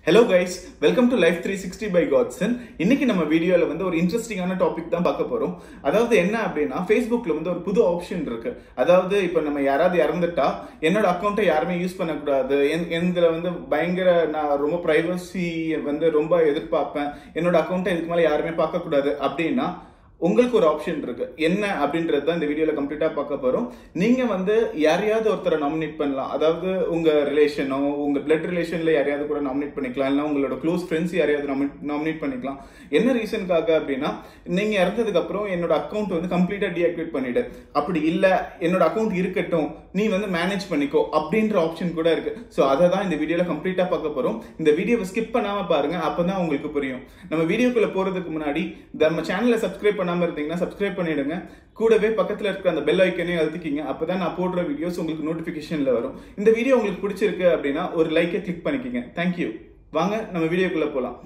hello guys welcome to life three sixty by Godson இன்னைக்கு நம்ம வீடியோவில் வந்து ஒரு இன்ட்ரெஸ்டிங்கான டாபிக் தான் பார்க்க போகிறோம் அதாவது என்ன அப்படின்னா ஃபேஸ்புக்கில் வந்து ஒரு புது ஆப்ஷன் இருக்கு அதாவது இப்போ நம்ம யாராவது இறந்துட்டா என்னோட அக்கௌண்ட்டை யாருமே யூஸ் பண்ணக்கூடாது என் எந்தில் வந்து பயங்கர நான் ரொம்ப ப்ரைவசி வந்து ரொம்ப எதிர்பார்ப்பேன் என்னோட அக்கௌண்ட்டை இதுக்கு மேலே யாருமே பார்க்கக்கூடாது அப்படின்னா உங்களுக்கு ஒரு ஆப்ஷன் இருக்கு என்ன அப்படின்றது தான் இந்த வீடியோல கம்ப்ளீட்டா பார்க்க போறோம் நீங்க வந்து யாரையாவது ஒருத்தரை நாமினேட் பண்ணலாம் அதாவது உங்க ரிலேஷனோ உங்க பிளட் ரிலேஷன்ல யாரையாவது கூட நாமினேட் பண்ணிக்கலாம் இல்லைன்னா உங்களோட க்ளோஸ் ஃப்ரெண்ட்ஸ் யாரையாவது நாமினேட் பண்ணிக்கலாம் என்ன ரீசனுக்காக அப்படின்னா நீங்க இறந்ததுக்கு அப்புறம் என்னோட அக்கௌண்ட் வந்து கம்ப்ளீட்டா டீஆக்டிவேட் பண்ணிடு அப்படி இல்ல என்னோட அக்கௌண்ட் இருக்கட்டும் நீ வந்து மேனேஜ் பண்ணிக்கோ அப்படின்ற ஆப்ஷன் கூட இருக்கு ஸோ அதை தான் இந்த வீடியோல கம்ப்ளீட்டா பார்க்க போறோம் இந்த வீடியோவை ஸ்கிப் பண்ணாம பாருங்க அப்பதான் உங்களுக்கு புரியும் நம்ம வீடியோக்குள்ள போறதுக்கு முன்னாடி நம்ம சேனலை சப்ஸ்கிரைப் பண்ணாம இருந்தீங்கன்னா சப்ஸ்கிரைப் பண்ணிடுங்க கூடவே பக்கத்துல இருக்கிற அந்த பெல் ஐக்கனையும் அழுத்திக்கிங்க அப்பதான் நான் போடுற வீடியோஸ் உங்களுக்கு நோட்டிபிகேஷன்ல வரும் இந்த வீடியோ உங்களுக்கு பிடிச்சிருக்கு அப்படின்னா ஒரு லைக்கை கிளிக் பண்ணிக்கிங்க தேங்க்யூ வாங்க நம்ம வீடியோக்குள்ள போலாம்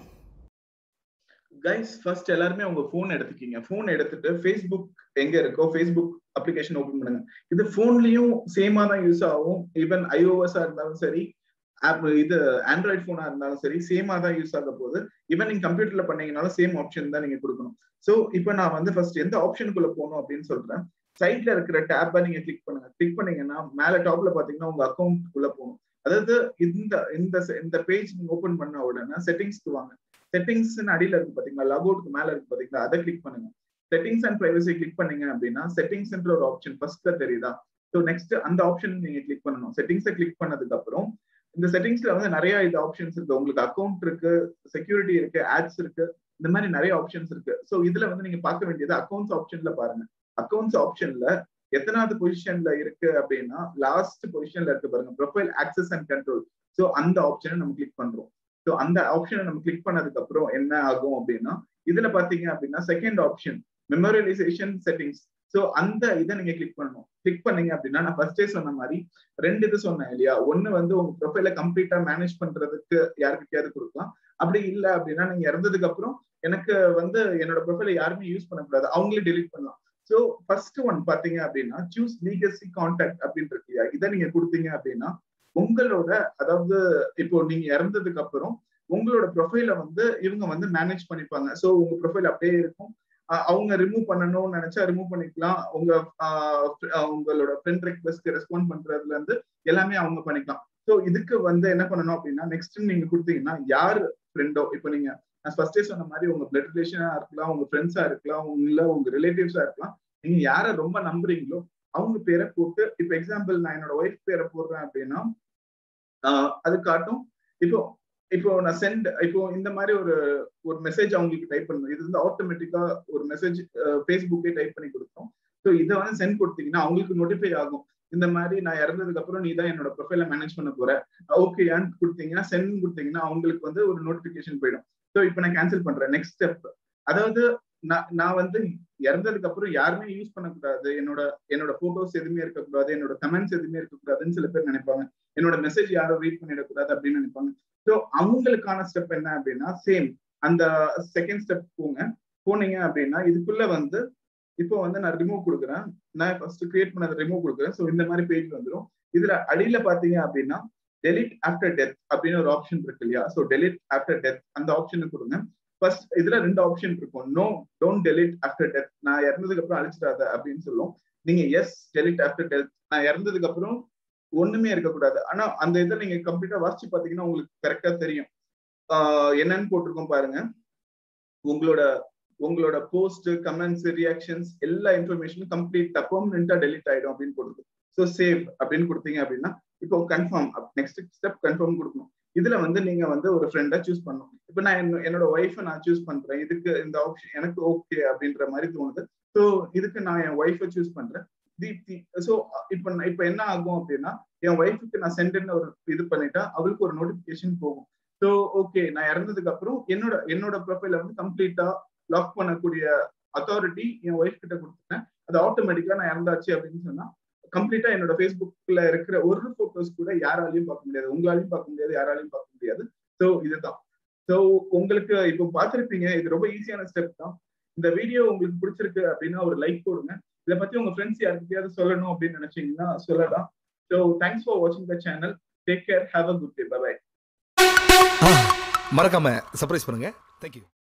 கைஸ் ஃபர்ஸ்ட் எல்லாருமே உங்க போன் எடுத்துக்கிங்க போன் எடுத்துட்டு ஃபேஸ்புக் எங்க இருக்கோ ஃபேஸ்புக் அப்ளிகேஷன் ஓபன் பண்ணுங்க இது போன்லயும் சேமா தான் யூஸ் ஆகும் ஈவன் ஐஓஎஸ்ஆ இருந்தாலும் சரி ஆப் இது ஆண்ட்ராய்ட் போனா இருந்தாலும் சரி சேமா தான் யூஸ் ஆக போகுது ஈவன் நீங்க கம்ப்யூட்டர்ல பண்ணீங்கனாலும் சேம் ஆப்ஷன் தான் நீங்க கொடுக்கணும் சோ இப்போ நான் வந்து ஃபர்ஸ்ட் எந்த ஆப்ஷனுக்குள்ள போகணும் அப்படின்னு சொல்றேன் சைட்ல இருக்கிற டேப்பை நீங்க கிளிக் பண்ணுங்க கிளிக் பண்ணீங்கன்னா மேல டாப்ல பாத்தீங்கன்னா உங்க அக்கௌண்ட் குள்ள போகணும் அதாவது இந்த இந்த இந்த பேஜ் நீங்க ஓபன் பண்ண உடனே செட்டிங்ஸ்க்கு வாங்க செட்டிங்ஸ் அடியில இருக்கு பாத்தீங்களா லாகவுட்க்கு மேல இருக்கு பாத்தீங்களா அதை கிளிக் பண்ணுங்க செட்டிங்ஸ் அண்ட் பிரைவசி கிளிக் பண்ணீங்க அப்படின்னா செட்டிங்ஸ்ன்ற ஒரு ஆப்ஷன் ஃபர்ஸ்ட்ல தெரியுதா ஸோ நெக்ஸ்ட் அந்த ஆப்ஷன் நீங்க கிளிக் பண்ணணும் செட்டிங்ஸை கிளிக் பண்ணதுக்கு அப்புறம் இந்த செட்டிங்ஸ்ல வந்து நிறைய இது ஆப்ஷன்ஸ் இருக்கு உங்களுக்கு அக்கௌண்ட் இருக்கு செக்யூரிட்டி இருக்கு ஆட்ஸ் இருக்கு இந்த மாதிரி நிறைய ஆப்ஷன்ஸ் இருக்கு ஸோ இதுல வந்து நீங்க பார்க்க வேண்டியது அக்கௌண்ட்ஸ் ஆப்ஷன்ல பாருங்க அக்கௌண்ட்ஸ் ஆப்ஷன்ல எத்தனாவது பொசிஷன்ல இருக்கு அப்படின்னா லாஸ்ட் பொசிஷன்ல இருக்கு பாருங்க profile access and control so அந்த ஆப்ஷனை நம்ம கிளிக் பண்றோம் ஸோ அந்த ஆப்ஷனை நம்ம கிளிக் பண்ணதுக்கு அப்புறம் என்ன ஆகும் அப்படின்னா இதுல பாத்தீங்க அப்படின்னா second option memorialization settings so அந்த இதை நீங்க கிளிக் பண்ணணும் கிளிக் பண்ணீங்க அப்படின்னா நான் ஃபர்ஸ்டே சொன்ன மாதிரி ரெண்டு இது சொன்னேன் இல்லையா ஒன்னு வந்து உங்க ப்ரொஃபைல கம்ப்ளீட்டா மேனேஜ் பண்றதுக்கு யாருக்கிட்டயாவது கொடுக்கலாம் அப்படி இல்லை அப்படின்னா நீங்க இறந்ததுக்கு அப்புறம் எனக்கு வந்து என்னோட ப்ரொஃபைல யாருமே யூஸ் பண்ணக்கூடாது அவங்களே டெலிட் பண்ணலாம் ஸோ ஃபர்ஸ்ட் ஒன் பாத்தீங்க அப்படின்னா சூஸ் லீகசி கான்டாக்ட் அப்படின்னு இருக்கு இல்லையா இதை நீங்க கொடுத்தீங்க அப்படின்னா உங்களோட அதாவது இப்போ நீங்க இறந்ததுக்கு அப்புறம் உங்களோட ப்ரொஃபைல வந்து இவங்க வந்து மேனேஜ் பண்ணிப்பாங்க ஸோ உங்க ப்ரொஃபைல் அப்படியே இருக்கும் அவங்க ரிமூவ் பண்ணணும்னு நினைச்சா ரிமூவ் பண்ணிக்கலாம் உங்க உங்களோட ஃப்ரெண்ட் ரெக்வஸ்ட்க்கு ரெஸ்பாண்ட் பண்றதுல இருந்து எல்லாமே அவங்க பண்ணிக்கலாம் ஸோ இதுக்கு வந்து என்ன பண்ணணும் அப்படின்னா நெக்ஸ்ட் நீங்க கொடுத்தீங்கன்னா யார் ஃப்ரெண்டோ இப்போ நீங்க நான் ஃபர்ஸ்டே சொன்ன மாதிரி உங்க பிளட் ரிலேஷனா இருக்கலாம் உங்க ஃப்ரெண்ட்ஸா இருக்கலாம் உங்க உங்க ரிலேட்டிவ்ஸா இருக்கலாம் நீங்க யாரை ரொம்ப நம்புறீங்களோ அவங்க பேரை போட்டு இப்போ எக்ஸாம்பிள் நான் என்னோட ஒய்ஃப் பேரை போடுறேன் அப்படின்னா அது காட்டும் இப்போ இப்போ நான் சென்ட் இப்போ இந்த மாதிரி ஒரு ஒரு மெசேஜ் அவங்களுக்கு டைப் பண்ணணும் இது வந்து ஆட்டோமேட்டிக்கா ஒரு மெசேஜ் ஃபேஸ்புக்கே டைப் பண்ணி கொடுத்தோம் ஸோ இதை வந்து சென்ட் கொடுத்தீங்கன்னா அவங்களுக்கு நோட்டிஃபை ஆகும் இந்த மாதிரி நான் இறந்ததுக்கு அப்புறம் நீ தான் என்னோட ப்ரொஃபைல மேனேஜ் பண்ண போற ஓகேயான்னு கொடுத்தீங்கன்னா சென்ட் கொடுத்தீங்கன்னா அவங்களுக்கு வந்து ஒரு நோட்டிபிகேஷன் போயிடும் ஸோ இப்போ நான் கேன்சல் பண்றேன் நெக்ஸ்ட் ஸ்டெப் அதாவது நான் நான் வந்து இறந்ததுக்கு அப்புறம் யாருமே யூஸ் பண்ணக்கூடாது என்னோட என்னோட போட்டோஸ் எதுவுமே இருக்கக்கூடாது என்னோட கமெண்ட்ஸ் எதுவுமே இருக்கக்கூடாதுன்னு சில பேர் நினைப்பாங்க என்னோட மெசேஜ் யாரும் ரீட் பண்ணிடக்கூடாது அப்படின்னு நினைப்பாங்க ஸோ அவங்களுக்கான ஸ்டெப் என்ன அப்படின்னா சேம் அந்த செகண்ட் ஸ்டெப் போங்க போனீங்க அப்படின்னா இதுக்குள்ள வந்து இப்போ வந்து நான் ரிமூவ் கொடுக்குறேன் நான் ஃபர்ஸ்ட் கிரியேட் பண்ணதை ரிமூவ் கொடுக்குறேன் ஸோ இந்த மாதிரி பேஜ் வந்துடும் இதுல அடியில பாத்தீங்க அப்படின்னா டெலிட் ஆஃப்டர் டெத் அப்படின்னு ஒரு ஆப்ஷன் இருக்கு இல்லையா ஸோ டெலிட் ஆஃப்டர் டெத் அந்த ஆப்ஷனை கொடுங்க ஃபர்ஸ்ட் இதுல ரெண்டு ஆப்ஷன் இருக்கும் no don't delete after death நான் இறந்ததுக்கு அப்புறம் அழிச்சிடாத அப்படின்னு சொல்லும் நீங்க எஸ் டெலிட் ஆஃப்டர் டெத் நான் இறந்ததுக்கு அப்புறம் ஒண்ணுமே இருக்கக்கூடாது ஆனா அந்த இதை நீங்க கம்ப்ளீட்டா வாசிச்சு பாத்தீங்கன்னா உங்களுக்கு கரெக்டா தெரியும் என்னன்னு போட்டிருக்கோம் பாருங்க உங்களோட உங்களோட போஸ்ட் கமெண்ட்ஸ் ரியாக்ஷன்ஸ் எல்லா இன்ஃபர்மேஷனும் கம்ப்ளீட்டா பெர்மனண்டா டெலிட் ஆயிடும் அப்படின்னு போட்டுருக்கு ஸோ சேவ் அப்படின்னு கொடுத்தீங்க அப்படின்னா இப்போ கன்ஃபார்ம் நெக்ஸ்ட் ஸ்டெப் கன்ஃபார்ம் கொடுக்கணும் இதுல வந்து நீங்க வந்து ஒரு ஃப்ரெண்டா சூஸ் பண்ணணும் இப்போ நான் என்னோட ஒய்ஃபை நான் சூஸ் பண்றேன் இதுக்கு இந்த ஆப்ஷன் எனக்கு ஓகே அப்படின்ற மாதிரி தோணுது ஸோ இதுக்கு நான் என் ஒய்ஃபை சூஸ் பண்றேன் தீப்தி ஸோ இப்போ இப்போ என்ன ஆகும் அப்படின்னா என் ஒய்ஃபுக்கு நான் சென்டர்னு ஒரு இது பண்ணிட்டா அவளுக்கு ஒரு நோட்டிபிகேஷன் போகும் ஸோ ஓகே நான் இறந்ததுக்கு அப்புறம் என்னோட என்னோட ப்ரொஃபைல வந்து கம்ப்ளீட்டா லாக் பண்ணக்கூடிய அத்தாரிட்டி என் ஒய்ஃப் கிட்ட கொடுத்துட்டேன் அது ஆட்டோமேட்டிக்கா நான் இறந்தாச்சு அப்படின்னு சொன்னா கம்ப்ளீட்டா என்னோட ஃபேஸ்புக்ல இருக்கிற ஒரு போட்டோஸ் கூட யாராலையும் பார்க்க முடியாது உங்களாலையும் பார்க்க முடியாது யாராலையும் பார்க்க முடியாது ஸோ இதுதான் ஸோ உங்களுக்கு இப்போ பார்த்துருப்பீங்க இது ரொம்ப ஈஸியான ஸ்டெப் தான் இந்த வீடியோ உங்களுக்கு பிடிச்சிருக்கு அப்படின்னா ஒரு லைக் போடுங்க இதை பத்தி உங்க ஃப்ரெண்ட்ஸ் யாருக்கிட்டையாவது சொல்லணும் அப்படின்னு நினைச்சீங்கன்னா சொல்லலாம் ஸோ தேங்க்ஸ் ஃபார் வாட்சிங் the channel take care have a good day bye மறக்காம சர்ப்ரைஸ் பண்ணுங்க தேங்க்யூ